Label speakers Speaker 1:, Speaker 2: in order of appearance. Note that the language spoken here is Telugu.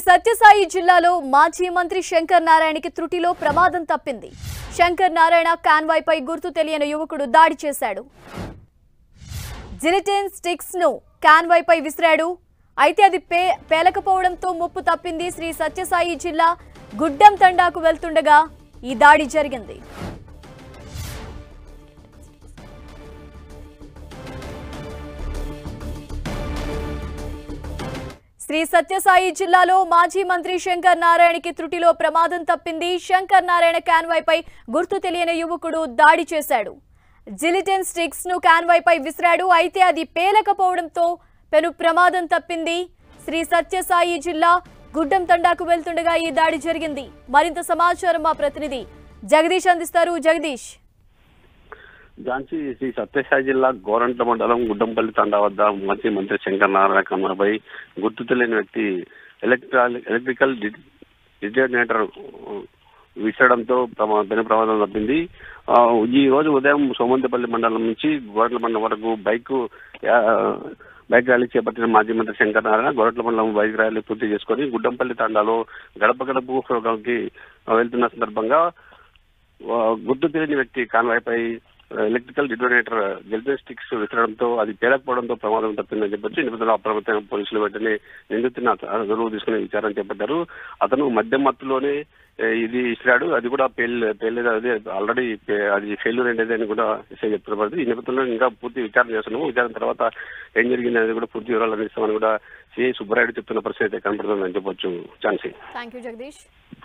Speaker 1: సత్యసాయి జిల్లాలో మాజీ మంత్రి శంకర్ నారాయణకి త్రుటిలో ప్రమాదం తప్పింది శంకర్ నారాయణ కాన్వాయ్పై గుర్తు తెలియని యువకుడు దాడి చేశాడు జిలిటిన్ స్టిక్స్ ను కాన్వాయ్పై విసిరాడు అయితే అది పే పేలకపోవడంతో ముప్పు తప్పింది శ్రీ సత్యసాయి జిల్లా గుడ్డం తండాకు వెళ్తుండగా ఈ దాడి జరిగింది శ్రీ సత్యసాయి జిల్లాలో మాజీ మంత్రి శంకర్ నారాయణకి త్రుటిలో ప్రమాదం తప్పింది శంకర్ నారాయణ కాన్వాయ్పై గుర్తు తెలియని యువకుడు దాడి చేశాడు జిలిటన్ స్టిక్స్ ను కాన్వాయ్పై విసిరాడు అయితే అది పేలకపోవడంతో పెను ప్రమాదం తప్పింది శ్రీ సత్యసాయి జిల్లా గుడ్డం తండాకు వెళ్తుండగా ఈ దాడి జరిగింది మరింత సమాచారం మా ప్రతినిధి జగదీష్ అందిస్తారు జగదీష్
Speaker 2: ఝాన్సీ శ్రీ సత్యసాయి జిల్లా గోరంట్ల మండలం గుడ్డంపల్లి తండా వద్ద మాజీ మంత్రి శంకర్ నారాయణ కమ్మపై గుర్తు తెలియని వ్యక్తి ఎలక్ట్రాల్ ఎలక్ట్రికల్ డి- డిటోనేటర్ విసరడంతో ప్రమా పెను ప్రమాదం తప్పింది ఆ, ఈ రోజు ఉదయం సోమంతపల్లి మండలం నుంచి గోరంట్ల మండలం వరకు బైక్ ఆ, బైక్ ర్యాలీ చేపట్టిన మాజీ మంత్రి శంకర్ నారాయణ గోరంట్ల మండలం బైక్ ర్యాలీ పూర్తి చేసుకొని గుడ్డంపల్లి తండాలో గడప గడప ప్రోగ్రాంకి వెళ్తున్న సందర్భంగా ఆ, గుర్తు తెలియని వ్యక్తి కాన్వాయ్పై ఎలక్ట్రికల్ డిటోనేటర్ గెల్జన్ స్టిక్స్ విసరడంతో అది పేలకపోవడంతో ప్రమాదం తప్పిందని చెప్పొచ్చు నిపుణులు అప్రమత్తంగా పోలీసులు వెంటనే నిందితున్న అదుపు తీసుకుని విచారణ చేపట్టారు అతను మధ్య మత్తులోనే ఏ, ఇది ఇసిరాడు అది కూడా పేల్ పేలేదు అది ఆల్రెడీ పే- అది ఫెయిల్యూర్ అనేది అని కూడా ఎస్ఐ చెప్తున్నారు ఈ నేపథ్యంలో ఇంకా పూర్తి విచారణ చేస్తున్నాము విచారణ తర్వాత ఏం జరిగింది అనేది కూడా పూర్తి వివరాలు అందిస్తామని కూడా సిఐ సుబ్బరాయుడు చెప్తున్న పరిస్థితి అయితే కనపడుతుందని చెప్పొచ్చు ఛాన్సీ
Speaker 1: థ్యాంక్ యూ జగదీష్